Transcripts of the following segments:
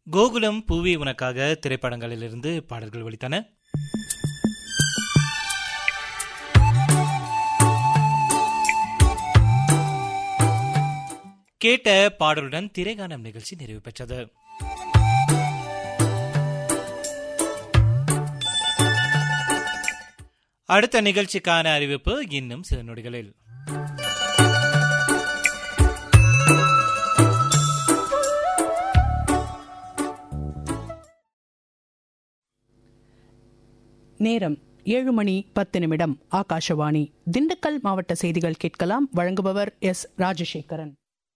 கோகுலம் பூவி உனக்காக திரைப்படங்களிலிருந்து பாடல்கள் ஒலித்தன கேட்ட பாடலுடன் திரைகானம் நிகழ்ச்சி நிறைவு பெற்றது அடுத்த நிகழ்ச்சிக்கான அறிவிப்பு இன்னும் சில நொடிகளில் நேரம் ஏழு மணி பத்து நிமிடம் ஆகாஷவாணி திண்டுக்கல் மாவட்ட செய்திகள் கேட்கலாம் வழங்குபவர் எஸ் ராஜசேகரன்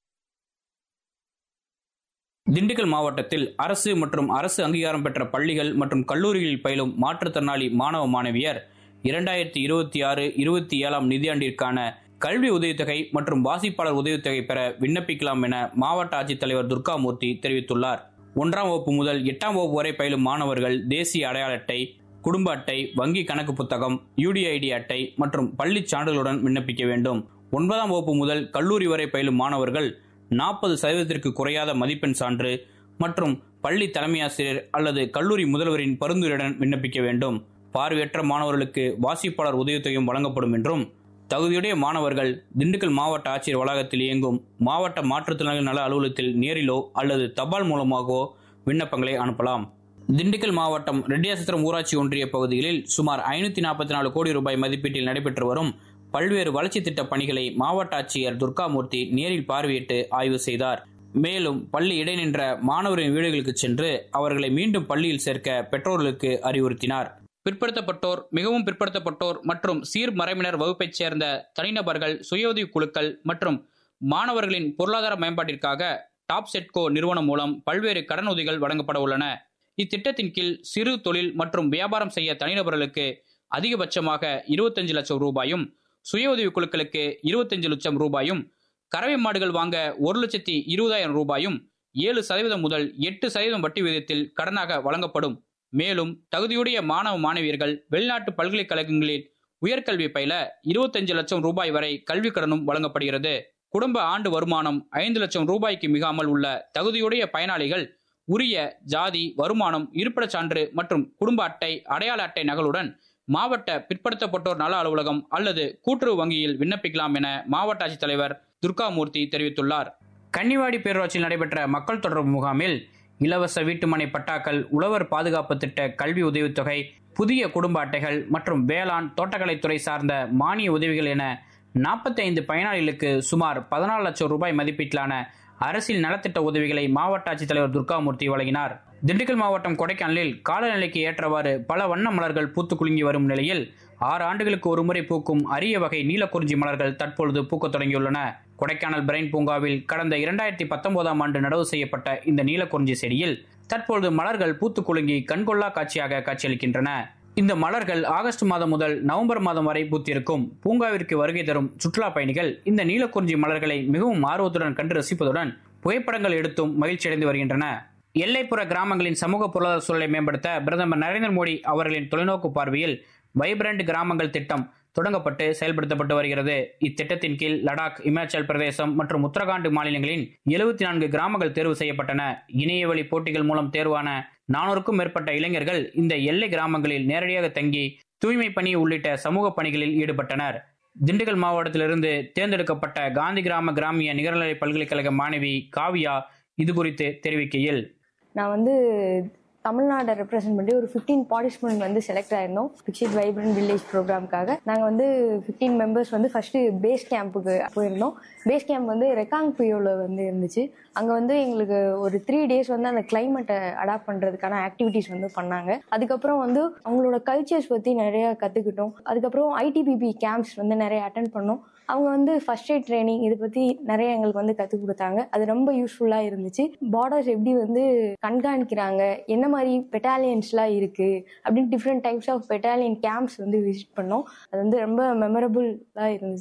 திண்டுக்கல் மாவட்டத்தில் அரசு மற்றும் அரசு அங்கீகாரம் பெற்ற பள்ளிகள் மற்றும் கல்லூரிகளில் பயிலும் மாற்றுத்திறனாளி மாணவ மாணவியர் இரண்டாயிரத்தி இருபத்தி ஆறு இருபத்தி ஏழாம் நிதியாண்டிற்கான கல்வி உதவித்தொகை மற்றும் வாசிப்பாளர் உதவித்தொகை பெற விண்ணப்பிக்கலாம் என மாவட்ட ஆட்சித்தலைவர் துர்காமூர்த்தி தெரிவித்துள்ளார் ஒன்றாம் வகுப்பு முதல் எட்டாம் வகுப்பு வரை பயிலும் மாணவர்கள் தேசிய அடையாள அட்டை குடும்ப அட்டை வங்கி கணக்கு புத்தகம் யூடிஐடி அட்டை மற்றும் பள்ளி சான்றிதழுடன் விண்ணப்பிக்க வேண்டும் ஒன்பதாம் வகுப்பு முதல் கல்லூரி வரை பயிலும் மாணவர்கள் நாற்பது சதவீதத்திற்கு குறையாத மதிப்பெண் சான்று மற்றும் பள்ளி தலைமையாசிரியர் அல்லது கல்லூரி முதல்வரின் பரிந்துரையுடன் விண்ணப்பிக்க வேண்டும் பார்வையற்ற மாணவர்களுக்கு வாசிப்பாளர் உதவித்தொகையும் வழங்கப்படும் என்றும் தகுதியுடைய மாணவர்கள் திண்டுக்கல் மாவட்ட ஆட்சியர் வளாகத்தில் இயங்கும் மாவட்ட மாற்றுத்திறனாளிகள் நல அலுவலகத்தில் நேரிலோ அல்லது தபால் மூலமாகவோ விண்ணப்பங்களை அனுப்பலாம் திண்டுக்கல் மாவட்டம் ரெட்டியாசத்திரம் ஊராட்சி ஒன்றிய பகுதிகளில் சுமார் ஐநூத்தி நாற்பத்தி நாலு கோடி ரூபாய் மதிப்பீட்டில் நடைபெற்று வரும் பல்வேறு வளர்ச்சி திட்ட பணிகளை மாவட்ட ஆட்சியர் துர்காமூர்த்தி நேரில் பார்வையிட்டு ஆய்வு செய்தார் மேலும் பள்ளி இடைநின்ற மாணவரின் வீடுகளுக்கு சென்று அவர்களை மீண்டும் பள்ளியில் சேர்க்க பெற்றோர்களுக்கு அறிவுறுத்தினார் பிற்படுத்தப்பட்டோர் மிகவும் பிற்படுத்தப்பட்டோர் மற்றும் சீர்மறைவினர் வகுப்பைச் சேர்ந்த தனிநபர்கள் சுய குழுக்கள் மற்றும் மாணவர்களின் பொருளாதார மேம்பாட்டிற்காக டாப் செட்கோ நிறுவனம் மூலம் பல்வேறு கடனுதவிகள் வழங்கப்பட உள்ளன இத்திட்டத்தின் கீழ் சிறு தொழில் மற்றும் வியாபாரம் செய்ய தனிநபர்களுக்கு அதிகபட்சமாக இருபத்தஞ்சு லட்சம் ரூபாயும் சுய உதவிக் குழுக்களுக்கு இருபத்தஞ்சு லட்சம் ரூபாயும் கறவை மாடுகள் வாங்க ஒரு லட்சத்தி இருபதாயிரம் ரூபாயும் ஏழு சதவீதம் முதல் எட்டு சதவீதம் வட்டி விகிதத்தில் கடனாக வழங்கப்படும் மேலும் தகுதியுடைய மாணவ மாணவியர்கள் வெளிநாட்டு பல்கலைக்கழகங்களில் உயர்கல்வி பயில இருபத்தஞ்சு லட்சம் ரூபாய் வரை கல்விக் கடனும் வழங்கப்படுகிறது குடும்ப ஆண்டு வருமானம் ஐந்து லட்சம் ரூபாய்க்கு மிகாமல் உள்ள தகுதியுடைய பயனாளிகள் உரிய ஜாதி வருமானம் இருப்பிடச் சான்று மற்றும் குடும்ப அட்டை அடையாள அட்டை நகலுடன் மாவட்ட பிற்படுத்தப்பட்டோர் நல அலுவலகம் அல்லது கூட்டுறவு வங்கியில் விண்ணப்பிக்கலாம் என மாவட்ட ஆட்சித்தலைவர் துர்காமூர்த்தி தெரிவித்துள்ளார் கன்னிவாடி பேரூராட்சியில் நடைபெற்ற மக்கள் தொடர்பு முகாமில் இலவச வீட்டுமனை பட்டாக்கள் உழவர் பாதுகாப்பு திட்ட கல்வி உதவித்தொகை புதிய குடும்ப அட்டைகள் மற்றும் வேளாண் தோட்டக்கலைத்துறை சார்ந்த மானிய உதவிகள் என நாற்பத்தைந்து பயனாளிகளுக்கு சுமார் பதினாலு லட்சம் ரூபாய் மதிப்பீட்டிலான அரசியல் நலத்திட்ட உதவிகளை மாவட்ட ஆட்சித்தலைவர் துர்காமூர்த்தி வழங்கினார் திண்டுக்கல் மாவட்டம் கொடைக்கானலில் காலநிலைக்கு ஏற்றவாறு பல வண்ண மலர்கள் பூத்து குலுங்கி வரும் நிலையில் ஆறு ஆண்டுகளுக்கு ஒருமுறை பூக்கும் அரிய வகை நீலக்குறிஞ்சி மலர்கள் தற்பொழுது பூக்கத் தொடங்கியுள்ளன கொடைக்கானல் பிரைன் பூங்காவில் கடந்த இரண்டாயிரத்தி பத்தொன்பதாம் ஆண்டு நடவு செய்யப்பட்ட இந்த நீலக்குறிஞ்சி செடியில் தற்பொழுது மலர்கள் பூத்து குலுங்கி கண்கொள்ளா காட்சியாக காட்சியளிக்கின்றன இந்த மலர்கள் ஆகஸ்ட் மாதம் முதல் நவம்பர் மாதம் வரை பூத்திருக்கும் பூங்காவிற்கு வருகை தரும் சுற்றுலா பயணிகள் இந்த நீலக்குறிஞ்சி மலர்களை மிகவும் ஆர்வத்துடன் கண்டு ரசிப்பதுடன் புகைப்படங்கள் எடுத்தும் மகிழ்ச்சியடைந்து வருகின்றன எல்லைப்புற கிராமங்களின் சமூக பொருளாதார சூழலை மேம்படுத்த பிரதமர் நரேந்திர மோடி அவர்களின் தொலைநோக்கு பார்வையில் வைப்ரண்ட் கிராமங்கள் திட்டம் தொடங்கப்பட்டு செயல்படுத்தப்பட்டு வருகிறது இத்திட்டத்தின் கீழ் லடாக் இமாச்சல் பிரதேசம் மற்றும் உத்தரகாண்ட் மாநிலங்களின் எழுபத்தி நான்கு கிராமங்கள் தேர்வு செய்யப்பட்டன இணைய வழி போட்டிகள் மூலம் தேர்வான நானூறுக்கும் மேற்பட்ட இளைஞர்கள் இந்த எல்லை கிராமங்களில் நேரடியாக தங்கி தூய்மை பணி உள்ளிட்ட சமூக பணிகளில் ஈடுபட்டனர் திண்டுக்கல் மாவட்டத்திலிருந்து தேர்ந்தெடுக்கப்பட்ட காந்தி கிராம கிராமிய நிகர்நிலை பல்கலைக்கழக மாணவி காவியா இது குறித்து தெரிவிக்கையில் நான் வந்து தமிழ்நாடை ரெப்ரசென்ட் பண்ணி ஒரு ஃபிஃப்டீன் பார்ட்டிசிபென்ட் வந்து செலக்ட் ஆயிருந்தோம் பிக்ஷித் வைப்ரண்ட் வில்லேஜ் ப்ரோக்ராம்க்காக நாங்கள் வந்து ஃபிஃப்டீன் மெம்பர்ஸ் வந்து ஃபர்ஸ்ட் பேஸ் கேம்புக்கு போயிருந்தோம் பேஸ் கேம்ப் வந்து ரெக்காங் பியோவில் வந்து இருந்துச்சு அங்கே வந்து எங்களுக்கு ஒரு த்ரீ டேஸ் வந்து அந்த கிளைமேட்டை அடாப்ட் பண்ணுறதுக்கான ஆக்டிவிட்டீஸ் வந்து பண்ணாங்க அதுக்கப்புறம் வந்து அவங்களோட கல்ச்சர்ஸ் பற்றி நிறைய கற்றுக்கிட்டோம் அதுக்கப்புறம் ஐடிபிபி கேம்ப்ஸ் வந்து நிறைய அட்டன் பண்ணோம் அவங்க வந்து ஃபர்ஸ்ட் எய்ட் ட்ரைனிங் இதை பற்றி நிறைய எங்களுக்கு வந்து கற்றுக் கொடுத்தாங்க அது ரொம்ப யூஸ்ஃபுல்லாக இருந்துச்சு பார்டர்ஸ் எப்படி வந்து கண்காணிக்கிறாங்க என்ன மாதிரி பெட்டாலியன்ஸ்லாம் இருக்குது அப்படின்னு different types of battalion camps வந்து விசிட் பண்ணோம் அது வந்து ரொம்ப மெமரபுளாக இருந்துச்சு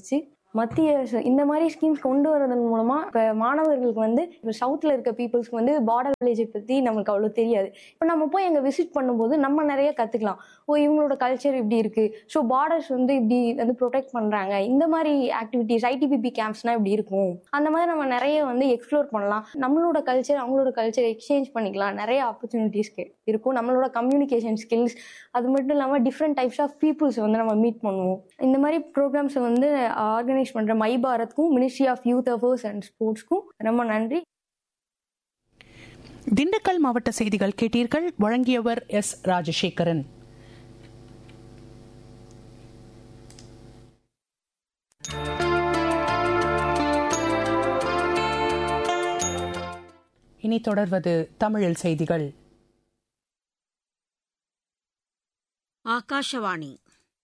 மத்திய அரசு இந்த மாதிரி ஸ்கீம்ஸ் கொண்டு வரதன் மூலமா இப்போ மாணவர்களுக்கு வந்து இப்போ சவுத்தில் இருக்க பீப்புள்ஸ்க்கு வந்து பார்டர் வில்லேஜை பற்றி நமக்கு அவ்வளோ தெரியாது இப்போ நம்ம போய் அங்கே விசிட் பண்ணும்போது நம்ம நிறைய கற்றுக்கலாம் ஓ இவங்களோட கல்ச்சர் இப்படி இருக்கு ஸோ பார்டர்ஸ் வந்து இப்படி வந்து ப்ரொடெக்ட் பண்ணுறாங்க இந்த மாதிரி ஆக்டிவிட்டிஸ் ஐடிபிபி கேம்ப்ஸ்னால் இப்படி இருக்கும் அந்த மாதிரி நம்ம நிறைய வந்து எக்ஸ்ப்ளோர் பண்ணலாம் நம்மளோட கல்ச்சர் அவங்களோட கல்ச்சர் எக்ஸ்சேஞ்ச் பண்ணிக்கலாம் நிறைய ஆப்பர்ச்சுனிட்டிஸ் இருக்கும் நம்மளோட கம்யூனிகேஷன் ஸ்கில்ஸ் அது மட்டும் இல்லாமல் டிஃப்ரெண்ட் டைப்ஸ் ஆஃப் பீப்புள்ஸ் வந்து நம்ம மீட் பண்ணுவோம் இந்த மாதிரி ப்ரோக்ராம்ஸை வந்து ஆர்கனைஸ் பண்ணுற மை பாரத்க்கும் ministry of youth affairs and ஸ்போர்ட்ஸ்க்கும் ரொம்ப நன்றி திண்டுக்கல் மாவட்ட செய்திகள் கேட்டீர்கள் வழங்கியவர் எஸ் ராஜசேகரன் இனி தொடர்வது தமிழில் செய்திகள் ஆகாஷவாணி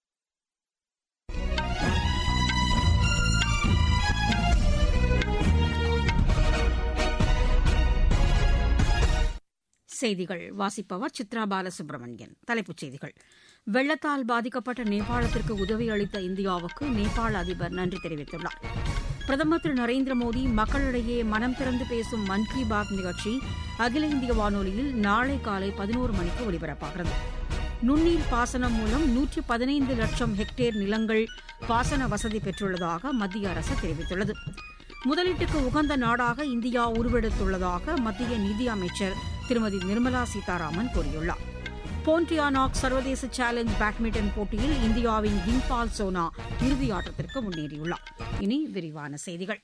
செய்திகள் வாசிப்பவர் சித்ரா பாலசுப்ரமணியன் தலைப்புச் செய்திகள் வெள்ளத்தால் பாதிக்கப்பட்ட நேபாளத்திற்கு உதவி அளித்த இந்தியாவுக்கு நேபாள அதிபர் நன்றி தெரிவித்துள்ளார் பிரதமர் திரு நரேந்திர மோடி மக்களிடையே மனம் திறந்து பேசும் மன் கி பாத் நிகழ்ச்சி அகில இந்திய வானொலியில் நாளை காலை பதினோரு மணிக்கு ஒலிபரப்பாகிறது நுண்ணீர் பாசனம் மூலம் நூற்றி பதினைந்து லட்சம் ஹெக்டேர் நிலங்கள் பாசன வசதி பெற்றுள்ளதாக மத்திய அரசு தெரிவித்துள்ளது முதலீட்டுக்கு உகந்த நாடாக இந்தியா உருவெடுத்துள்ளதாக மத்திய நிதி அமைச்சர் திருமதி நிர்மலா சீதாராமன் கூறியுள்ளார் போன்டியானாக் சர்வதேச சேலஞ்ச் பேட்மிண்டன் போட்டியில் இந்தியாவின் கிங்பால் சோனா இறுதி ஆட்டத்திற்கு முன்னேறியுள்ளார் இனி விரிவான செய்திகள்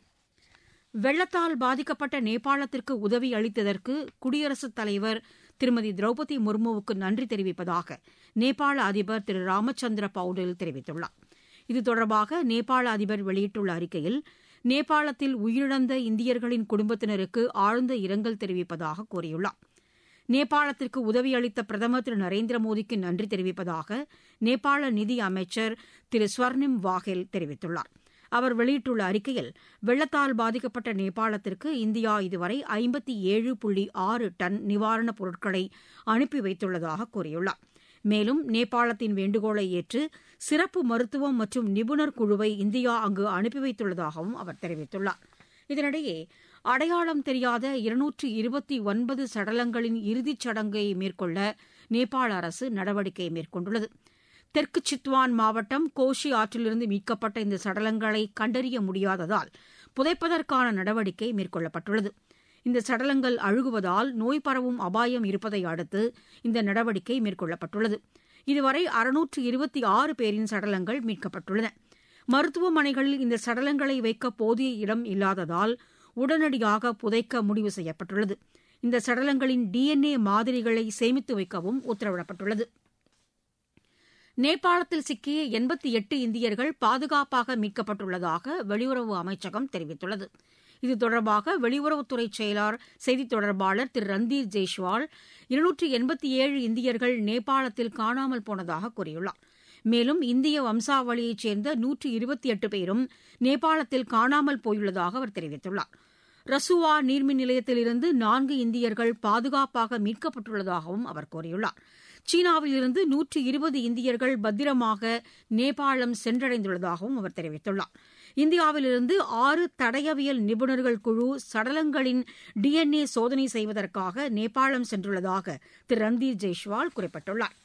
வெள்ளத்தால் பாதிக்கப்பட்ட நேபாளத்திற்கு உதவி அளித்ததற்கு குடியரசுத் தலைவர் திருமதி திரௌபதி முர்முவுக்கு நன்றி தெரிவிப்பதாக நேபாள அதிபர் திரு ராமச்சந்திர பவுடில் தெரிவித்துள்ளார் இது தொடர்பாக நேபாள அதிபர் வெளியிட்டுள்ள அறிக்கையில் நேபாளத்தில் உயிரிழந்த இந்தியர்களின் குடும்பத்தினருக்கு ஆழ்ந்த இரங்கல் தெரிவிப்பதாக கூறியுள்ளார் நேபாளத்திற்கு உதவி அளித்த பிரதமர் திரு நரேந்திர மோடிக்கு நன்றி தெரிவிப்பதாக நேபாள நிதி அமைச்சர் திரு ஸ்வர்ணிம் வாஹெல் தெரிவித்துள்ளார் அவர் வெளியிட்டுள்ள அறிக்கையில் வெள்ளத்தால் பாதிக்கப்பட்ட நேபாளத்திற்கு இந்தியா இதுவரை ஐம்பத்தி ஏழு புள்ளி ஆறு டன் நிவாரணப் பொருட்களை அனுப்பி வைத்துள்ளதாக கூறியுள்ளார் மேலும் நேபாளத்தின் வேண்டுகோளை ஏற்று சிறப்பு மருத்துவம் மற்றும் நிபுணர் குழுவை இந்தியா அங்கு அனுப்பி வைத்துள்ளதாகவும் அவர் தெரிவித்துள்ளார் இதனிடையே அடையாளம் தெரியாத இருநூற்று இருபத்தி ஒன்பது சடலங்களின் இறுதிச் சடங்கை மேற்கொள்ள நேபாள அரசு நடவடிக்கை மேற்கொண்டுள்ளது தெற்கு சித்வான் மாவட்டம் கோஷி ஆற்றிலிருந்து மீட்கப்பட்ட இந்த சடலங்களை கண்டறிய முடியாததால் புதைப்பதற்கான நடவடிக்கை மேற்கொள்ளப்பட்டுள்ளது இந்த சடலங்கள் அழுகுவதால் நோய் பரவும் அபாயம் இருப்பதை அடுத்து இந்த நடவடிக்கை மேற்கொள்ளப்பட்டுள்ளது இதுவரை அறுநூற்று இருபத்தி ஆறு பேரின் சடலங்கள் மீட்கப்பட்டுள்ளன மருத்துவமனைகளில் இந்த சடலங்களை வைக்க போதிய இடம் இல்லாததால் உடனடியாக புதைக்க முடிவு செய்யப்பட்டுள்ளது இந்த சடலங்களின் டிஎன்ஏ மாதிரிகளை சேமித்து வைக்கவும் உத்தரவிடப்பட்டுள்ளது நேபாளத்தில் சிக்கிய எண்பத்தி எட்டு இந்தியர்கள் பாதுகாப்பாக மீட்கப்பட்டுள்ளதாக வெளியுறவு அமைச்சகம் தெரிவித்துள்ளது இது தொடர்பாக வெளியுறவுத்துறை செயலாளர் செய்தித் தொடர்பாளர் திரு ரந்தீர் ஜெய்ஷ்வால் இருநூற்றி எண்பத்தி ஏழு இந்தியர்கள் நேபாளத்தில் காணாமல் போனதாக கூறியுள்ளார் மேலும் இந்திய வம்சாவளியைச் சேர்ந்த நூற்றி இருபத்தி எட்டு பேரும் நேபாளத்தில் காணாமல் போயுள்ளதாக அவர் தெரிவித்துள்ளார் ரசுவா நீர்மின் நிலையத்திலிருந்து நான்கு இந்தியர்கள் பாதுகாப்பாக மீட்கப்பட்டுள்ளதாகவும் அவர் கூறியுள்ளார் சீனாவிலிருந்து நூற்றி இருபது இந்தியர்கள் பத்திரமாக நேபாளம் சென்றடைந்துள்ளதாகவும் அவர் தெரிவித்துள்ளார் இந்தியாவிலிருந்து ஆறு தடயவியல் நிபுணர்கள் குழு சடலங்களின் டிஎன்ஏ சோதனை செய்வதற்காக நேபாளம் சென்றுள்ளதாக திரு ரந்தீர் ஜெய்ஷ்வால் குறிப்பிட்டுள்ளார்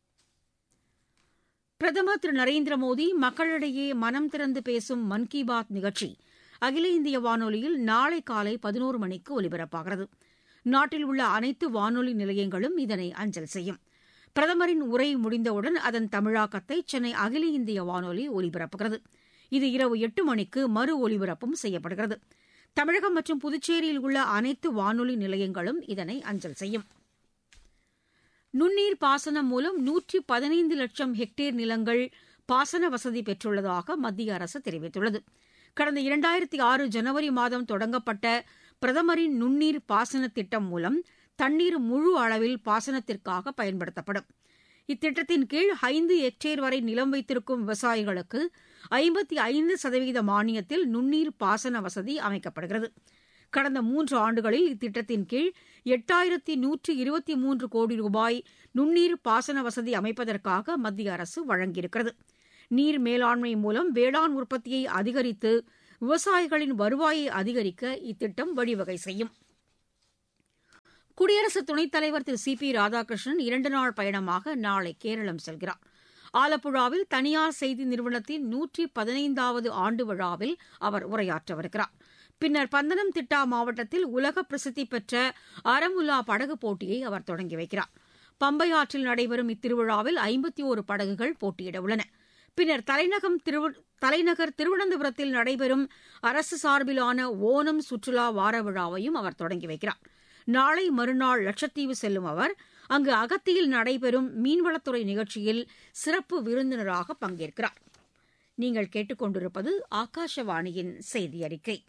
பிரதமர் திரு நரேந்திர மோடி மக்களிடையே மனம் திறந்து பேசும் மன் கி பாத் நிகழ்ச்சி அகில இந்திய வானொலியில் நாளை காலை பதினோரு மணிக்கு ஒலிபரப்பாகிறது நாட்டில் உள்ள அனைத்து வானொலி நிலையங்களும் இதனை அஞ்சல் செய்யும் பிரதமரின் உரை முடிந்தவுடன் அதன் தமிழாக்கத்தை சென்னை அகில இந்திய வானொலி ஒலிபரப்புகிறது இது இரவு எட்டு மணிக்கு மறு ஒலிபரப்பும் செய்யப்படுகிறது தமிழகம் மற்றும் புதுச்சேரியில் உள்ள அனைத்து வானொலி நிலையங்களும் இதனை அஞ்சல் செய்யும் நுண்ணீர் பாசனம் மூலம் நூற்றி பதினைந்து லட்சம் ஹெக்டேர் நிலங்கள் பாசன வசதி பெற்றுள்ளதாக மத்திய அரசு தெரிவித்துள்ளது கடந்த இரண்டாயிரத்தி ஆறு ஜனவரி மாதம் தொடங்கப்பட்ட பிரதமரின் நுண்ணீர் பாசன திட்டம் மூலம் தண்ணீர் முழு அளவில் பாசனத்திற்காக பயன்படுத்தப்படும் இத்திட்டத்தின் கீழ் ஐந்து ஹெக்டேர் வரை நிலம் வைத்திருக்கும் விவசாயிகளுக்கு ஐம்பத்தி ஐந்து சதவீத மானியத்தில் நுண்ணீர் பாசன வசதி அமைக்கப்படுகிறது கடந்த மூன்று ஆண்டுகளில் இத்திட்டத்தின் கீழ் எட்டாயிரத்தி நூற்று இருபத்தி மூன்று கோடி ரூபாய் நுண்ணீர் பாசன வசதி அமைப்பதற்காக மத்திய அரசு வழங்கியிருக்கிறது நீர் மேலாண்மை மூலம் வேளாண் உற்பத்தியை அதிகரித்து விவசாயிகளின் வருவாயை அதிகரிக்க இத்திட்டம் வழிவகை செய்யும் குடியரசு துணைத் தலைவர் திரு சி பி ராதாகிருஷ்ணன் இரண்டு நாள் பயணமாக நாளை கேரளம் செல்கிறார் ஆலப்புழாவில் தனியார் செய்தி நிறுவனத்தின் நூற்றி பதினைந்தாவது ஆண்டு விழாவில் அவர் உரையாற்றவிருக்கிறார் பின்னர் பந்தனம் திட்டா மாவட்டத்தில் உலக பிரசித்தி பெற்ற அரமுல்லா படகு போட்டியை அவர் தொடங்கி வைக்கிறார் பம்பை ஆற்றில் நடைபெறும் இத்திருவிழாவில் ஐம்பத்தி ஒரு படகுகள் போட்டியிட உள்ளன பின்னர் தலைநகம் திரு தலைநகர் திருவனந்தபுரத்தில் நடைபெறும் அரசு சார்பிலான ஓணம் சுற்றுலா வார விழாவையும் அவர் தொடங்கி வைக்கிறார் நாளை மறுநாள் லட்சத்தீவு செல்லும் அவர் அங்கு அகத்தியில் நடைபெறும் மீன்வளத்துறை நிகழ்ச்சியில் சிறப்பு விருந்தினராக பங்கேற்கிறார் நீங்கள் கேட்டுக்கொண்டிருப்பது ஆகாஷவாணியின் செய்தி அறிக்கை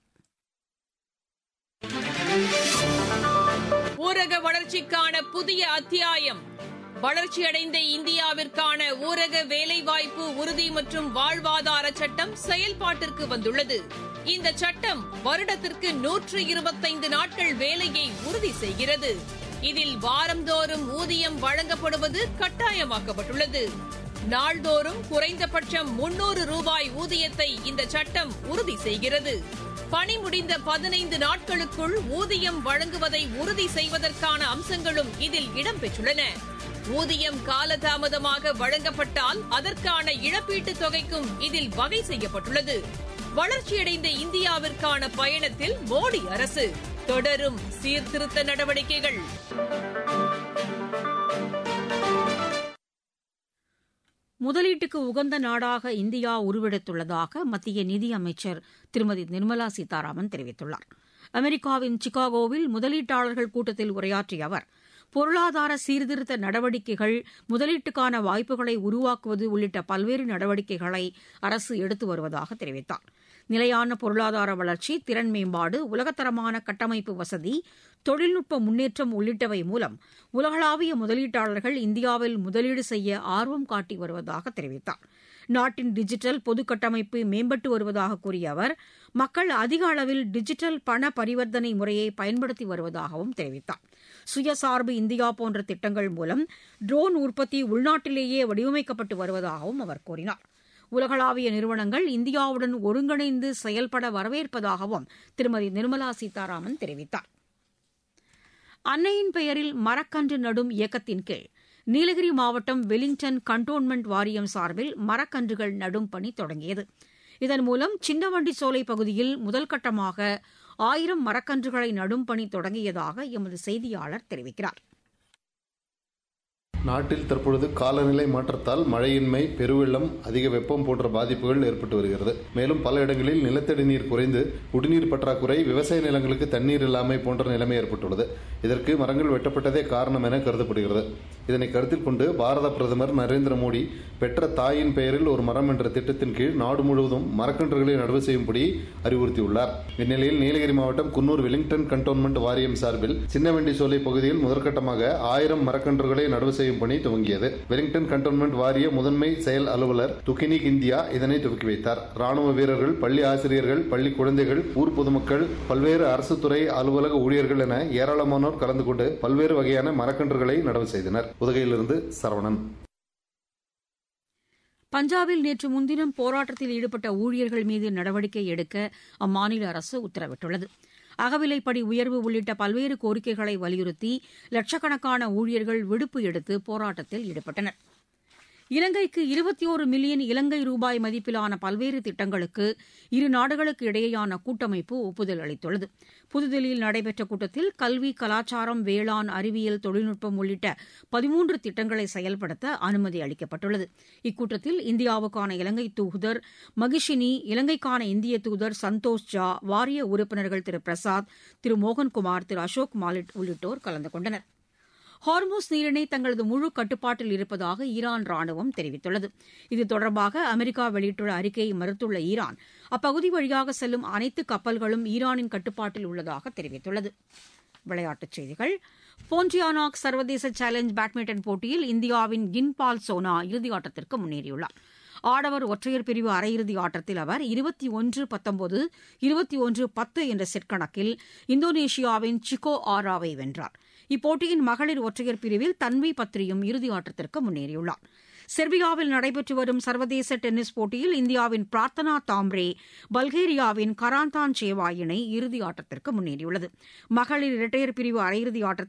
ஊரக வளர்ச்சிக்கான புதிய அத்தியாயம் வளர்ச்சியடைந்த இந்தியாவிற்கான ஊரக வேலைவாய்ப்பு உறுதி மற்றும் வாழ்வாதார சட்டம் செயல்பாட்டிற்கு வந்துள்ளது இந்த சட்டம் வருடத்திற்கு நூற்று இருபத்தைந்து நாட்கள் வேலையை உறுதி செய்கிறது இதில் வாரந்தோறும் ஊதியம் வழங்கப்படுவது கட்டாயமாக்கப்பட்டுள்ளது நாள்தோறும் குறைந்தபட்சம் முன்னூறு ரூபாய் ஊதியத்தை இந்த சட்டம் உறுதி செய்கிறது பணி முடிந்த பதினைந்து நாட்களுக்குள் ஊதியம் வழங்குவதை உறுதி செய்வதற்கான அம்சங்களும் இதில் இடம்பெற்றுள்ளன ஊதியம் காலதாமதமாக வழங்கப்பட்டால் அதற்கான இழப்பீட்டுத் தொகைக்கும் இதில் வகை செய்யப்பட்டுள்ளது வளர்ச்சியடைந்த இந்தியாவிற்கான பயணத்தில் மோடி அரசு தொடரும் சீர்திருத்த நடவடிக்கைகள் முதலீட்டுக்கு உகந்த நாடாக இந்தியா உருவெடுத்துள்ளதாக மத்திய நிதியமைச்சர் திருமதி நிர்மலா சீதாராமன் தெரிவித்துள்ளார் அமெரிக்காவின் சிகாகோவில் முதலீட்டாளர்கள் கூட்டத்தில் உரையாற்றிய அவர் பொருளாதார சீர்திருத்த நடவடிக்கைகள் முதலீட்டுக்கான வாய்ப்புகளை உருவாக்குவது உள்ளிட்ட பல்வேறு நடவடிக்கைகளை அரசு எடுத்து வருவதாக தெரிவித்தார் நிலையான பொருளாதார வளர்ச்சி திறன் மேம்பாடு உலகத்தரமான கட்டமைப்பு வசதி தொழில்நுட்ப முன்னேற்றம் உள்ளிட்டவை மூலம் உலகளாவிய முதலீட்டாளர்கள் இந்தியாவில் முதலீடு செய்ய ஆர்வம் காட்டி வருவதாக தெரிவித்தார் நாட்டின் டிஜிட்டல் பொது கட்டமைப்பு மேம்பட்டு வருவதாக கூறிய அவர் மக்கள் அதிக அளவில் டிஜிட்டல் பண பரிவர்த்தனை முறையை பயன்படுத்தி வருவதாகவும் தெரிவித்தார் சுயசார்பு இந்தியா போன்ற திட்டங்கள் மூலம் ட்ரோன் உற்பத்தி உள்நாட்டிலேயே வடிவமைக்கப்பட்டு வருவதாகவும் அவர் கூறினார் உலகளாவிய நிறுவனங்கள் இந்தியாவுடன் ஒருங்கிணைந்து செயல்பட வரவேற்பதாகவும் திருமதி நிர்மலா சீதாராமன் தெரிவித்தார் அன்னையின் பெயரில் மரக்கன்று நடும் இயக்கத்தின் கீழ் நீலகிரி மாவட்டம் வெலிங்டன் கண்டோன்மெண்ட் வாரியம் சார்பில் மரக்கன்றுகள் நடும் பணி தொடங்கியது இதன் மூலம் சின்னவண்டி சோலை பகுதியில் முதல் கட்டமாக ஆயிரம் மரக்கன்றுகளை நடும் பணி தொடங்கியதாக எமது செய்தியாளர் தெரிவிக்கிறார் நாட்டில் தற்பொழுது காலநிலை மாற்றத்தால் மழையின்மை பெருவெள்ளம் அதிக வெப்பம் போன்ற பாதிப்புகள் ஏற்பட்டு வருகிறது மேலும் பல இடங்களில் நிலத்தடி நீர் குறைந்து குடிநீர் பற்றாக்குறை விவசாய நிலங்களுக்கு தண்ணீர் இல்லாமை போன்ற நிலைமை ஏற்பட்டுள்ளது இதற்கு மரங்கள் வெட்டப்பட்டதே காரணம் என கருதப்படுகிறது இதனை கருத்தில் கொண்டு பாரத பிரதமர் நரேந்திர மோடி பெற்ற தாயின் பெயரில் ஒரு மரம் என்ற திட்டத்தின் கீழ் நாடு முழுவதும் மரக்கன்றுகளை நடவு செய்யும்படி அறிவுறுத்தியுள்ளார் இந்நிலையில் நீலகிரி மாவட்டம் குன்னூர் வெலிங்டன் கண்டோன்மெண்ட் வாரியம் சார்பில் சின்னவெண்டி சோலை பகுதியில் முதற்கட்டமாக ஆயிரம் மரக்கன்றுகளை நடவு செய்யும் பணி துவங்கியது வெலிங்டன் கண்டோன்மெண்ட் வாரிய முதன்மை செயல் அலுவலர் துகினிக் இந்தியா இதனை துவக்கி வைத்தார் ராணுவ வீரர்கள் பள்ளி ஆசிரியர்கள் பள்ளி குழந்தைகள் ஊர் பொதுமக்கள் பல்வேறு அரசு துறை அலுவலக ஊழியர்கள் என ஏராளமானோர் கலந்து கொண்டு பல்வேறு வகையான மரக்கன்றுகளை நடவு செய்தனர் உதகையிலிருந்து சரவணன் பஞ்சாபில் நேற்று முன்தினம் போராட்டத்தில் ஈடுபட்ட ஊழியர்கள் மீது நடவடிக்கை எடுக்க அம்மாநில அரசு உத்தரவிட்டுள்ளது அகவிலைப்படி உயர்வு உள்ளிட்ட பல்வேறு கோரிக்கைகளை வலியுறுத்தி லட்சக்கணக்கான ஊழியர்கள் விடுப்பு எடுத்து போராட்டத்தில் ஈடுபட்டனர் இலங்கைக்கு இருபத்தி ஒரு மில்லியன் இலங்கை ரூபாய் மதிப்பிலான பல்வேறு திட்டங்களுக்கு இரு நாடுகளுக்கு இடையேயான கூட்டமைப்பு ஒப்புதல் அளித்துள்ளது புதுதில்லியில் நடைபெற்ற கூட்டத்தில் கல்வி கலாச்சாரம் வேளாண் அறிவியல் தொழில்நுட்பம் உள்ளிட்ட பதிமூன்று திட்டங்களை செயல்படுத்த அனுமதி அளிக்கப்பட்டுள்ளது இக்கூட்டத்தில் இந்தியாவுக்கான இலங்கை தூதர் மகிஷினி இலங்கைக்கான இந்திய தூதர் சந்தோஷ் ஜா வாரிய உறுப்பினர்கள் திரு பிரசாத் திரு மோகன்குமார் திரு அசோக் மாலிட் உள்ளிட்டோர் கலந்து கொண்டனர் ஹார்மோஸ் நீரிணை தங்களது முழு கட்டுப்பாட்டில் இருப்பதாக ஈரான் ராணுவம் தெரிவித்துள்ளது இது தொடர்பாக அமெரிக்கா வெளியிட்டுள்ள அறிக்கையை மறுத்துள்ள ஈரான் அப்பகுதி வழியாக செல்லும் அனைத்து கப்பல்களும் ஈரானின் கட்டுப்பாட்டில் உள்ளதாக தெரிவித்துள்ளது விளையாட்டுச் செய்திகள் போன்டியானாக் சர்வதேச சேலஞ்ச் பேட்மிண்டன் போட்டியில் இந்தியாவின் கின்பால் சோனா இறுதியாட்டத்திற்கு முன்னேறியுள்ளார் ஆடவர் ஒற்றையர் பிரிவு அரையிறுதி ஆட்டத்தில் அவர் இருபத்தி ஒன்று பத்தொன்பது இருபத்தி ஒன்று பத்து என்ற செட் கணக்கில் இந்தோனேஷியாவின் சிகோ ஆராவை வென்றார் இப்போட்டியின் மகளிர் ஒற்றையர் பிரிவில் தன்வி பத்ரியும் இறுதி ஆட்டத்திற்கு முன்னேறியுள்ளார் செர்பியாவில் நடைபெற்று வரும் சர்வதேச டென்னிஸ் போட்டியில் இந்தியாவின் பிரார்த்தனா தாம்ரே பல்கேரியாவின் கராந்தான் சேவா இணை இறுதி ஆட்டத்திற்கு முன்னேறியுள்ளது மகளிர் இரட்டையர் பிரிவு அரையிறுதி ஆட்டத்தில்